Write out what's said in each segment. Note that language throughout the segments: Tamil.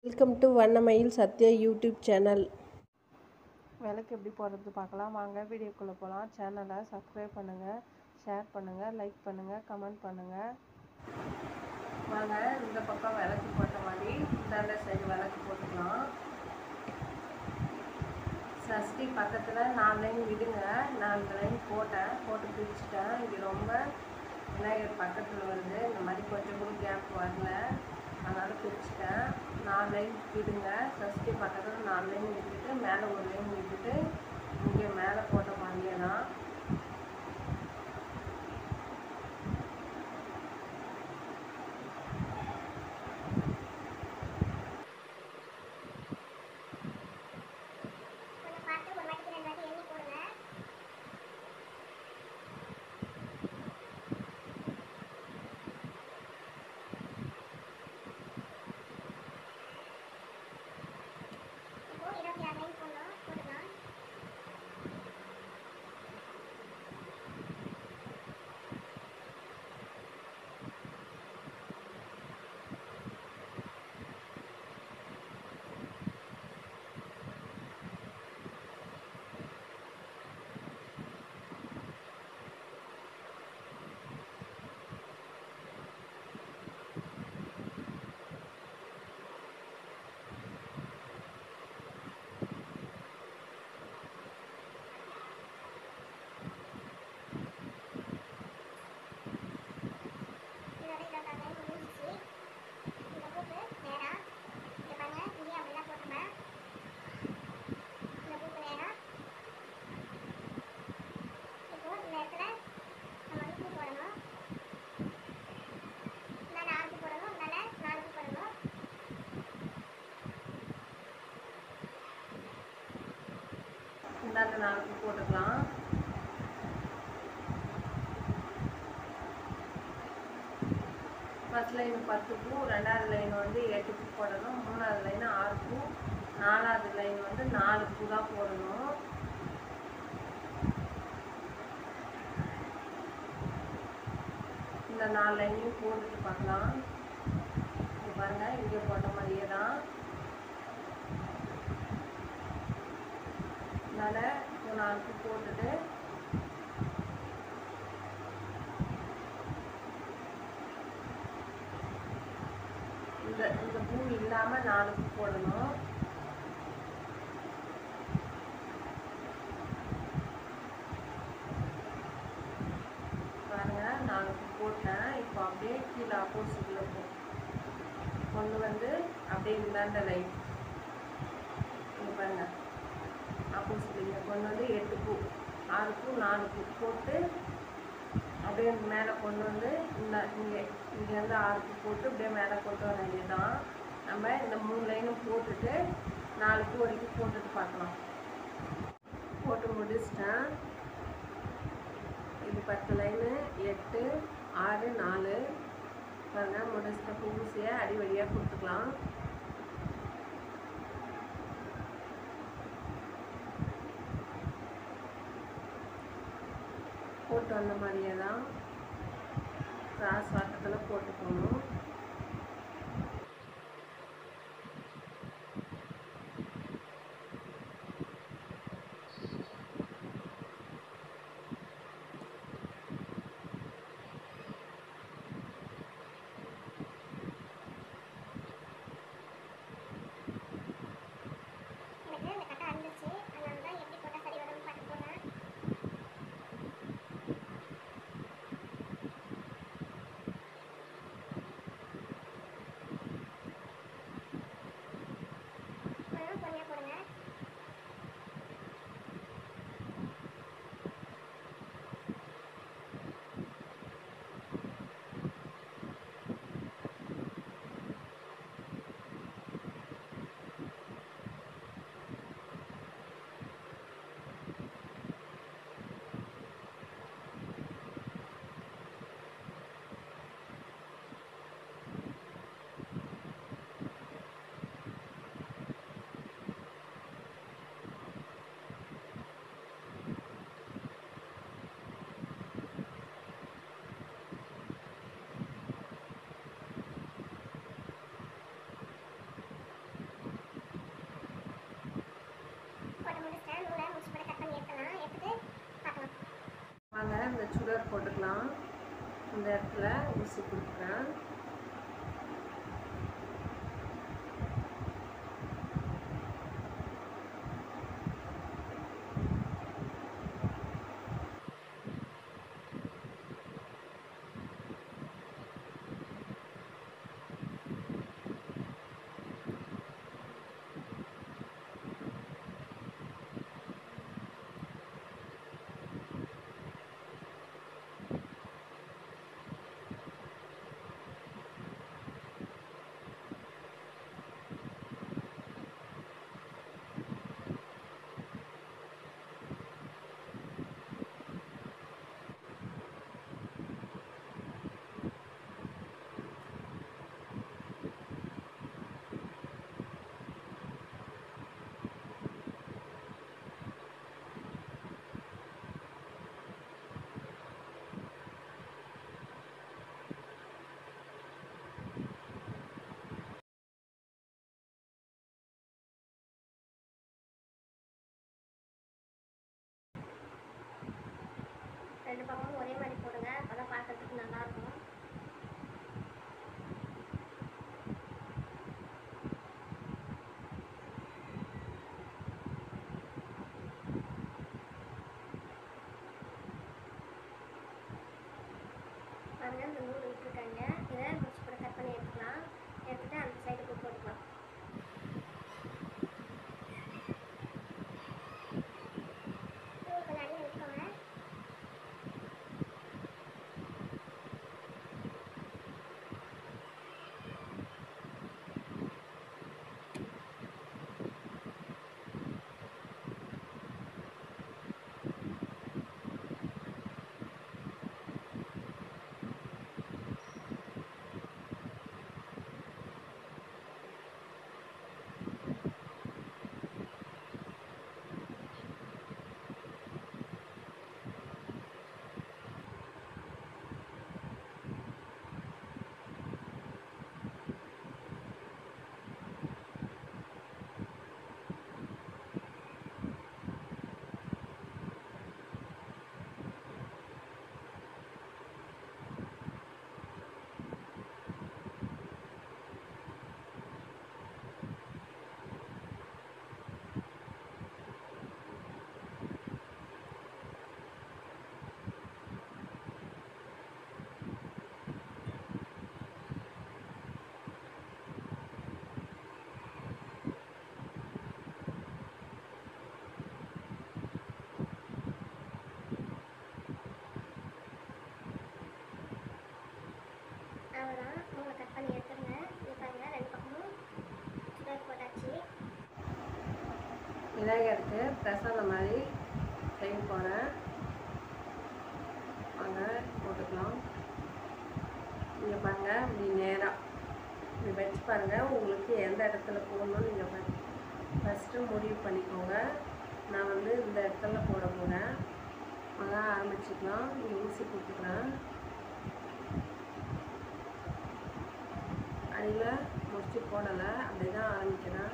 welcome to Vannamayil Sathya YouTube channel விளக்கு எப்படி போடுறது பார்க்கலாம் வாங்க வீடியோக்குள்ளே போகலாம் சேனலை சப்ஸ்கிரைப் பண்ணுங்கள் ஷேர் பண்ணுங்கள் லைக் பண்ணுங்கள் கமெண்ட் பண்ணுங்கள் வாங்க இந்த பக்கம் விளக்கு போட்ட மாதிரி இந்த சைடு விளக்கு போட்டுக்கலாம் சஷ்டி பக்கத்தில் நாலு லைன் விடுங்க நாலு லைன் போட்டேன் போட்டு பிரிச்சுட்டேன் இது ரொம்ப விநாயகர் பக்கத்தில் வருது இந்த மாதிரி கொஞ்சம் கூட கேப் வரல அதனால் பிரிச்சுட்டேன் நாலு லைன் விடுங்க சஷ்டி பக்கத்தில் நாலு லைன் விட்டுட்டு மேலே ஒரு லைன் விட்டுட்டு இங்கே மேலே போட்ட மாதிரியே தான் கொஞ்சம் பார்த்து ஒரு வாட்டிக்கு ரெண்டு வாட்டி எண்ணி போடுங்க இப்போ இருபத்தி ஆறு லைன் போடணும் போட்டுக்கலாம் இதோட இருபத்தாறு லைன் முடிஞ்சிச்சு இந்த பூக்கு நேரா இங்க பாருங்க இங்கேயும் அப்படிதான் போட்டுருப்பேன் இந்த பூக்கு நேரா இப்போ இந்த இடத்துல நம்ம வந்து பூ போடணும் இந்தாண்ட ஆறு பூ போடணும் இந்தாண்ட நாலு பூ போடணும் இந்தாண்ட நாலு பூ போட்டுக்கலாம் ஃபஸ்ட் லைன் பத்து பூ ரெண்டாவது லைன் வந்து எட்டு பூ போடணும் மூணாவது லைன் ஆறு பூ நாலாவது லைன் வந்து நாலு பூ தான் போடணும் இந்த நாலு லைனையும் போட்டுட்டு பார்க்கலாம் இங்க பாருங்க இங்கே போட்ட மாதிரியே தான் அதனால் இப்போ நாலு பூ போட்டுட்டு இந்த இந்த பூ இல்லாமல் நாலு பூ போடணும் பாருங்க நாலு பூ போட்டேன் இப்போ அப்படியே கீழே ஆப்போசிட்டில் போ கொண்டு வந்து அப்படியே இந்தாண்ட லைட் இங்கே பாருங்க ஆப்போசிட் இங்கே கொண்டு வந்து எட்டு பூ ஆறு பூ நாலு பூ போட்டு அப்படியே மேலே கொண்டு வந்து இந்த இங்கே இங்கேருந்து ஆறு பூ போட்டு அப்படியே மேலே கொண்டு வர வேண்டியதுதான் நம்ம இந்த மூணு லைனும் போட்டுட்டு நாலு பூ வரைக்கும் போட்டுட்டு பார்க்கலாம் போட்டு முடிச்சிட்டேன் இது பத்து லைனு எட்டு ஆறு நாலு பாருங்க முடிச்சிட்ட பூசியை அடி வழியாக கொடுத்துக்கலாம் போட்டு வந்த மாதிரியே தான் கிராஸ் வாட்டத்தில் போட்டு போகணும் எனக்கு இந்த கட்டை அழிஞ்சிச்சு அதனால தான் எப்படி போட்டால் சரி வரும்னு பார்த்து போனேன் ஷோல்டர் போட்டுக்கலாம் இந்த இடத்துல ஊசி கொடுக்குறேன் ரெண்டு பக்கமும் ஒரே மாதிரி போடுங்க அப்பதான் பார்க்கறதுக்கு நல்லா இருக்கும் பாருங்க இந்த நூல் விட்டுருக்காங்க இதை முடிச்சு கூட கட் பண்ணி எடுத்துக்கலாம் எடுத்துட்டு அந்த சைடுக்கு போட்டுக்கலாம் நூல் கொஞ்சம் அள்ளி விட்டுக்கோங்க அவ்வளோதான் நூலை கட் பண்ணி எடுத்துருங்க இது பாருங்க ரெண்டு பக்கமும் சுடர் போட்டாச்சு விநாயகருக்கு பிரசாதம் மாதிரி செய்ய போகிறேன் வாங்க போட்டுக்கலாம் இங்கே பாருங்க இப்படி நேராக இப்படி வச்சு பாருங்கள் உங்களுக்கு எந்த இடத்துல போடணும்னு நீங்கள் ஃபஸ்ட்டு முடிவு பண்ணிக்கோங்க நான் வந்து இந்த இடத்துல போட போகிறேன் வாங்க ஆரம்பிச்சுக்கலாம் இங்கே ஊசி போட்டுக்கிறேன் அடியில் முடிச்சு போடலை அப்படி தான் ஆரம்பிக்கிறேன்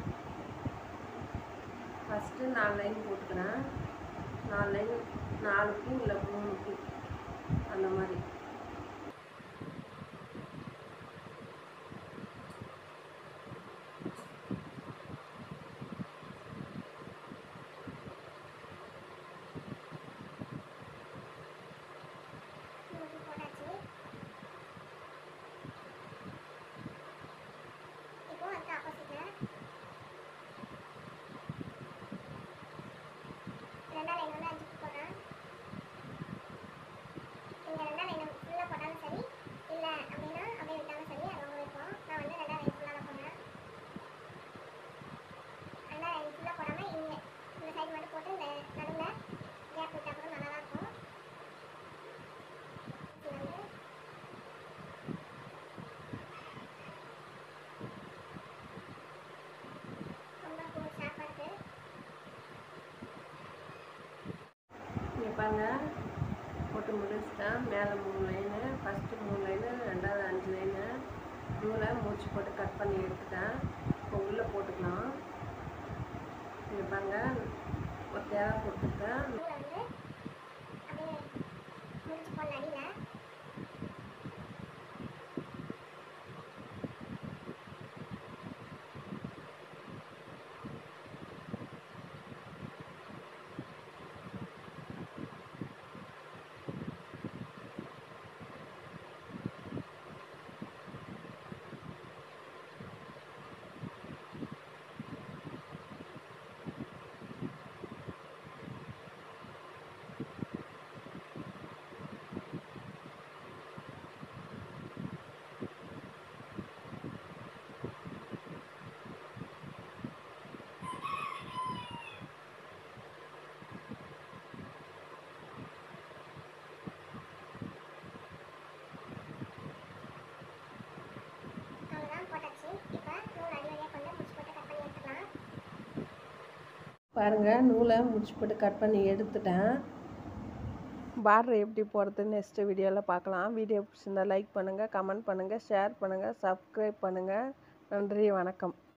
ஃபஸ்ட்டு நாலு லைன் போட்டுக்கிறேன் நாலு லைன் நாலு பூ இல்லை மூணு பூ அந்த மாதிரி நூல் போட்டாச்சு இப்போ அதுக்கு ஆப்போசிட்டில் ரெண்டாம் லைன் வந்து அஞ்சு போடுறேன் இங்கே ரெண்டாம் லைன் ஃபுல்லாக போட்டாலும் சரி இல்லை அப்படின்னா அப்படியே விட்டாலும் சரி அது உங்க விருப்பம் நான் வந்து ரெண்டாம் லைன் ஃபுல்லாக தான் போடுறேன் ரெண்டாம் லைன் ஃபுல்லாக போடாமல் இங்கே இந்த சைடு மட்டும் போட்டு இந்த நடுவில் கேப் விட்டால் கூட நல்லா தான் இருக்கும் இது வந்து ரொம்ப பூ ஷார்ப்பாக இருக்குது இங்கே பாருங்க போட்டு முடிச்சிட்டேன் மேலே மூணு லைனு ஃபஸ்ட்டு மூணு லைனு ரெண்டாவது அஞ்சு லைனு நூலை மூச்சு போட்டு கட் பண்ணி எடுத்துட்டேன் இப்போ உள்ளே போட்டுக்கலாம் இங்கே பாருங்க ஒரு தேவை கொடுத்துருக்கேன் நூலை வந்து அப்படியே முறுக்கி பாருங்கள் நூலை முடிச்சு போட்டு கட் பண்ணி எடுத்துட்டேன் பார்டர் எப்படி போடுறதுன்னு நெக்ஸ்ட் வீடியோவில் பார்க்கலாம் வீடியோ பிடிச்சிருந்தா லைக் பண்ணுங்கள் கமெண்ட் பண்ணுங்கள் ஷேர் பண்ணுங்கள் சப்ஸ்கிரைப் பண்ணுங்கள் நன்றி வணக்கம்